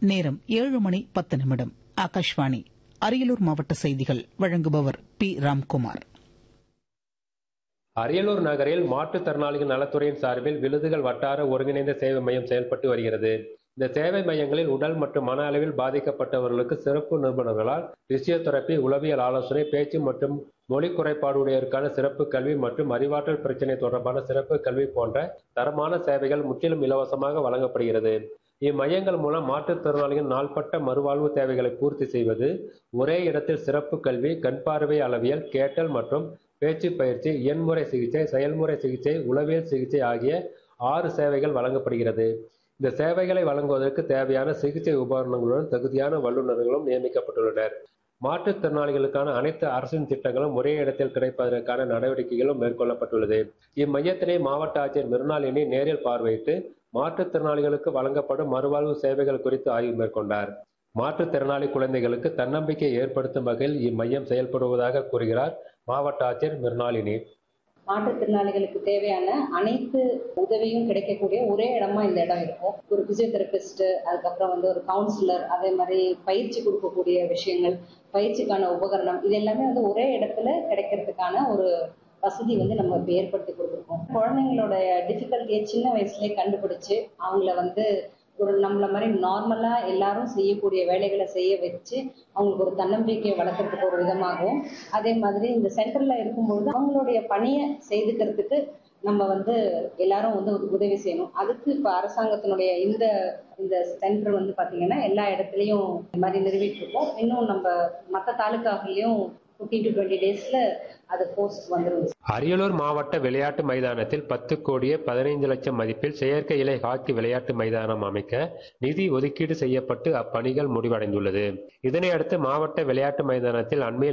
நேரம் ஏழு மணி பத்து நிமிடம் ஆகாஷ்வாணி அரியலூர் மாவட்ட செய்திகள் வழங்குபவர் பி ராம்குமார் அரியலூர் நகரில் மாற்றுத்திறனாளிகள் நலத்துறையின் சார்பில் விழுதுகள் வட்டார ஒருங்கிணைந்த சேவை மையம் செயல்பட்டு வருகிறது இந்த சேவை மையங்களில் உடல் மற்றும் மன அளவில் பாதிக்கப்பட்டவர்களுக்கு சிறப்பு நிபுணர்களால் பிசியோதெரப்பி உளவியல் ஆலோசனை பேச்சு மற்றும் மொழி குறைபாடுடையோருக்கான சிறப்பு கல்வி மற்றும் அறிவாற்றல் பிரச்சினை தொடர்பான சிறப்பு கல்வி போன்ற தரமான சேவைகள் முற்றிலும் இலவசமாக வழங்கப்படுகிறது இம்மையங்கள் மூலம் மாற்றுத்திறனாளிகள் நாள்பட்ட மறுவாழ்வு தேவைகளை பூர்த்தி செய்வது ஒரே இடத்தில் சிறப்பு கல்வி கண் பார்வை அளவியல் கேட்டல் மற்றும் பேச்சு பயிற்சி எண்முறை சிகிச்சை செயல்முறை சிகிச்சை உளவியல் சிகிச்சை ஆகிய ஆறு சேவைகள் வழங்கப்படுகிறது இந்த சேவைகளை வழங்குவதற்கு தேவையான சிகிச்சை உபகரணங்களுடன் தகுதியான வல்லுநர்களும் நியமிக்கப்பட்டுள்ளனர் மாற்றுத்திறனாளிகளுக்கான அனைத்து அரசின் திட்டங்களும் ஒரே இடத்தில் கிடைப்பதற்கான நடவடிக்கைகளும் மேற்கொள்ளப்பட்டுள்ளது இம்மையத்தினை மாவட்ட ஆட்சியர் மிருணாளினி நேரில் பார்வையிட்டு மாற்றுத்திறனாளிகளுக்கு வழங்கப்படும் மறுவாழ்வு சேவைகள் குறித்து ஆய்வு மேற்கொண்டார் மாற்றுத்திறனாளி குழந்தைகளுக்கு தன்னம்பிக்கை ஏற்படுத்தும் வகையில் இம்மையம் செயல்படுவதாக கூறுகிறார் மாவட்ட ஆட்சியர் மிருணாளினி மாற்றுத்திறனாளிகளுக்கு தேவையான அனைத்து உதவியும் கிடைக்கக்கூடிய ஒரே இடமா இந்த இடம் இருக்கும் ஒரு பிசியோதெரபிஸ்ட் அதுக்கப்புறம் வந்து ஒரு கவுன்சிலர் அதே மாதிரி பயிற்சி கொடுக்கக்கூடிய விஷயங்கள் பயிற்சிக்கான உபகரணம் இது எல்லாமே வந்து ஒரே இடத்துல கிடைக்கிறதுக்கான ஒரு வசதி வந்து நம்ம இப்போ ஏற்படுத்தி கொடுத்துருக்கோம் குழந்தைங்களோட டிஃபிகல்ட்டியை சின்ன வயசுலேயே கண்டுபிடிச்சு அவங்கள வந்து ஒரு நம்மள மாதிரி நார்மலா எல்லாரும் செய்யக்கூடிய வேலைகளை செய்ய வச்சு அவங்களுக்கு ஒரு தன்னம்பிக்கையை வளர்க்கறதுக்கு ஒரு விதமாகவும் அதே மாதிரி இந்த சென்டர்ல இருக்கும்பொழுது அவங்களுடைய பணியை செய்துக்கிறதுக்கு நம்ம வந்து எல்லாரும் வந்து உதவி செய்யணும் அதுக்கு இப்ப அரசாங்கத்தினுடைய இந்த இந்த சென்டர் வந்து பாத்தீங்கன்னா எல்லா இடத்துலயும் இந்த மாதிரி நிறுவிட்டு இருக்கோம் இன்னும் நம்ம மற்ற தாலுக்காகலையும் ஃபிஃப்டீன் டு டுவெண்ட்டி டேஸ்ல அது போஸ்ட் வந்துடும் அரியலூர் மாவட்ட விளையாட்டு மைதானத்தில் பத்து கோடியே பதினைந்து லட்சம் மதிப்பில் செயற்கை இலை ஹாக்கி விளையாட்டு மைதானம் அமைக்க நிதி ஒதுக்கீடு செய்யப்பட்டு அப்பணிகள் முடிவடைந்துள்ளது இதனையடுத்து மாவட்ட விளையாட்டு மைதானத்தில் அண்மையில்